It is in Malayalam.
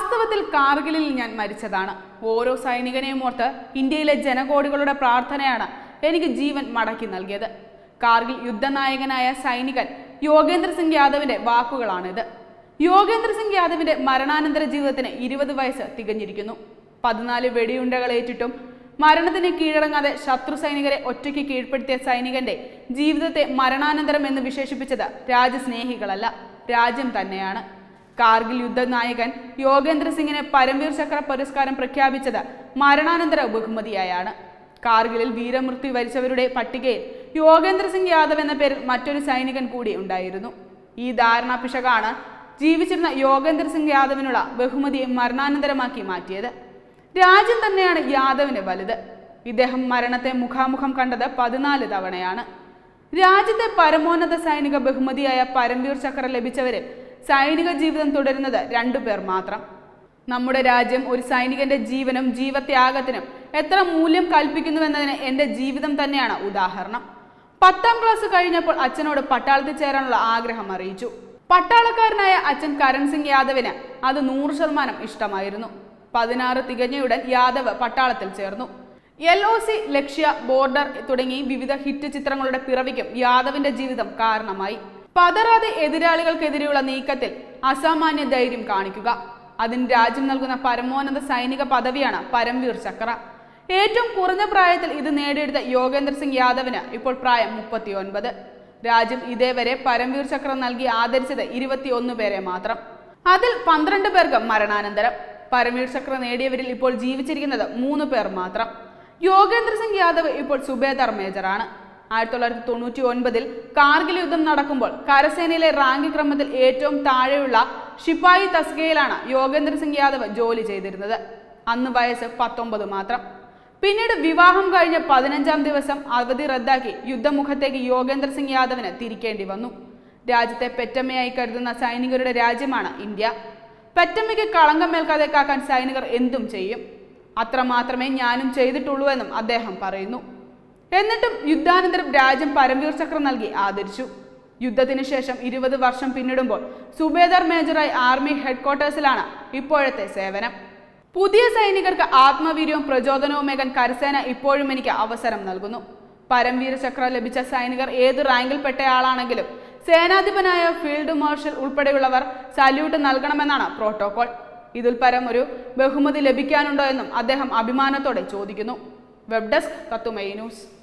വാസ്തവത്തിൽ കാർഗിലിൽ ഞാൻ മരിച്ചതാണ് ഓരോ സൈനികനെയും ഓർത്ത് ഇന്ത്യയിലെ ജനകോടികളുടെ പ്രാർത്ഥനയാണ് എനിക്ക് ജീവൻ മടക്കി നൽകിയത് കാർഗിൽ യുദ്ധനായകനായ സൈനികൻ യോഗേന്ദ്ര സിംഗ് യാദവിന്റെ വാക്കുകളാണിത് യോഗേന്ദ്ര സിംഗ് യാദവിന്റെ മരണാനന്തര ജീവിതത്തിന് ഇരുപത് വയസ്സ് തികഞ്ഞിരിക്കുന്നു പതിനാല് വെടിയുണ്ടകൾ ഏറ്റിട്ടും മരണത്തിന് കീഴടങ്ങാതെ ശത്രു സൈനികരെ ഒറ്റയ്ക്ക് കീഴ്പ്പെടുത്തിയ സൈനികന്റെ ജീവിതത്തെ മരണാനന്തരം എന്ന് വിശേഷിപ്പിച്ചത് രാജ്യസ്നേഹികളല്ല രാജ്യം തന്നെയാണ് കാർഗിൽ യുദ്ധ നായകൻ യോഗേന്ദ്ര സിംഗിന് പരംവീർ ചക്ര പുരസ്കാരം പ്രഖ്യാപിച്ചത് മരണാനന്തര ബഹുമതിയായാണ് കാർഗിലിൽ വീരമൃത്യു വരിച്ചവരുടെ പട്ടികയിൽ യോഗേന്ദ്ര സിംഗ് യാദവ് എന്ന പേരിൽ മറ്റൊരു സൈനികൻ കൂടി ഉണ്ടായിരുന്നു ഈ ധാരണാ പിശകാണ് ജീവിച്ചിരുന്ന യോഗേന്ദ്ര സിംഗ് യാദവിനുള്ള ബഹുമതിയെ മരണാനന്തരമാക്കി മാറ്റിയത് രാജ്യം തന്നെയാണ് യാദവിന് വലുത് ഇദ്ദേഹം മരണത്തെ മുഖാമുഖം കണ്ടത് പതിനാല് തവണയാണ് രാജ്യത്തെ പരമോന്നത സൈനിക ബഹുമതിയായ പരംവീർ ചക്ര ലഭിച്ചവരിൽ സൈനിക ജീവിതം തുടരുന്നത് രണ്ടുപേർ മാത്രം നമ്മുടെ രാജ്യം ഒരു സൈനികന്റെ ജീവനും ജീവത്യാഗത്തിനും എത്ര മൂല്യം കൽപ്പിക്കുന്നുവെന്നതിന് എന്റെ ജീവിതം തന്നെയാണ് ഉദാഹരണം പത്താം ക്ലാസ് കഴിഞ്ഞപ്പോൾ അച്ഛനോട് പട്ടാളത്തിൽ ചേരാനുള്ള ആഗ്രഹം അറിയിച്ചു പട്ടാളക്കാരനായ അച്ഛൻ കരൺ സിംഗ് യാദവിന് അത് നൂറ് ശതമാനം ഇഷ്ടമായിരുന്നു പതിനാറ് തികഞ്ഞയുടൻ യാദവ് പട്ടാളത്തിൽ ചേർന്നു എൽ ഒ സി ലക്ഷ്യ ബോർഡർ തുടങ്ങി വിവിധ ഹിറ്റ് ചിത്രങ്ങളുടെ പിറവിക്കും യാദവിന്റെ ജീവിതം കാരണമായി പതറാതെ എതിരാളികൾക്കെതിരെയുള്ള നീക്കത്തിൽ അസാമാന്യ ധൈര്യം കാണിക്കുക അതിന് രാജ്യം നൽകുന്ന പരമോന്നത സൈനിക പദവിയാണ് പരംവീർ ചക്ര ഏറ്റവും കുറഞ്ഞ പ്രായത്തിൽ ഇത് നേടിയെടുത്ത യോഗേന്ദ്ര സിംഗ് യാദവിന് ഇപ്പോൾ പ്രായം മുപ്പത്തിയൊൻപത് രാജ്യം ഇതേവരെ പരംവീർ ചക്ര നൽകി ആദരിച്ചത് ഇരുപത്തിയൊന്ന് പേരെ മാത്രം അതിൽ പന്ത്രണ്ട് പേർക്ക് മരണാനന്തരം പരംവീർ ചക്ര നേടിയവരിൽ ഇപ്പോൾ ജീവിച്ചിരിക്കുന്നത് മൂന്ന് പേർ മാത്രം യോഗേന്ദ്ര സിംഗ് യാദവ് ഇപ്പോൾ സുബേദാർ മേജറാണ് ആയിരത്തി തൊള്ളായിരത്തി തൊണ്ണൂറ്റി ഒൻപതിൽ കാർഗിൽ യുദ്ധം നടക്കുമ്പോൾ കരസേനയിലെ റാങ്ക് ക്രമത്തിൽ ഏറ്റവും താഴെയുള്ള ഷിപ്പായി തസ്കയിലാണ് യോഗേന്ദ്ര സിംഗ് യാദവ് ജോലി ചെയ്തിരുന്നത് അന്ന് വയസ്സ് പത്തൊമ്പത് മാത്രം പിന്നീട് വിവാഹം കഴിഞ്ഞ പതിനഞ്ചാം ദിവസം അവധി റദ്ദാക്കി യുദ്ധമുഖത്തേക്ക് യോഗേന്ദ്ര സിംഗ് യാദവിന് തിരിക്കേണ്ടി വന്നു രാജ്യത്തെ പെറ്റമ്മയായി കരുതുന്ന സൈനികരുടെ രാജ്യമാണ് ഇന്ത്യ പെറ്റമ്മയ്ക്ക് കളങ്കം മേൽക്കാതെ കാക്കാൻ സൈനികർ എന്തും ചെയ്യും അത്രമാത്രമേ ഞാനും ചെയ്തിട്ടുള്ളൂ എന്നും അദ്ദേഹം പറയുന്നു എന്നിട്ടും യുദ്ധാനന്തരം രാജ്യം പരംവീർ ചക്ര നൽകി ആദരിച്ചു യുദ്ധത്തിന് ശേഷം ഇരുപത് വർഷം പിന്നിടുമ്പോൾ സുബേദാർ മേജറായി ആർമി ഹെഡ്ക്വാർട്ടേഴ്സിലാണ് ഇപ്പോഴത്തെ സേവനം പുതിയ സൈനികർക്ക് ആത്മവീര്യവും പ്രചോദനവുമേകാൻ കരസേന ഇപ്പോഴും എനിക്ക് അവസരം നൽകുന്നു പരംവീര ചക്ര ലഭിച്ച സൈനികർ ഏത് റാങ്കിൽപ്പെട്ടയാളാണെങ്കിലും സേനാധിപനായ ഫീൽഡ് മാർഷൽ ഉൾപ്പെടെയുള്ളവർ സല്യൂട്ട് നൽകണമെന്നാണ് പ്രോട്ടോകോൾ ഇതിൽ പരം ഒരു ബഹുമതി ലഭിക്കാനുണ്ടോ എന്നും അദ്ദേഹം അഭിമാനത്തോടെ ചോദിക്കുന്നു വെബ് ഡെസ്ക് കത്തുമൈ ന്യൂസ്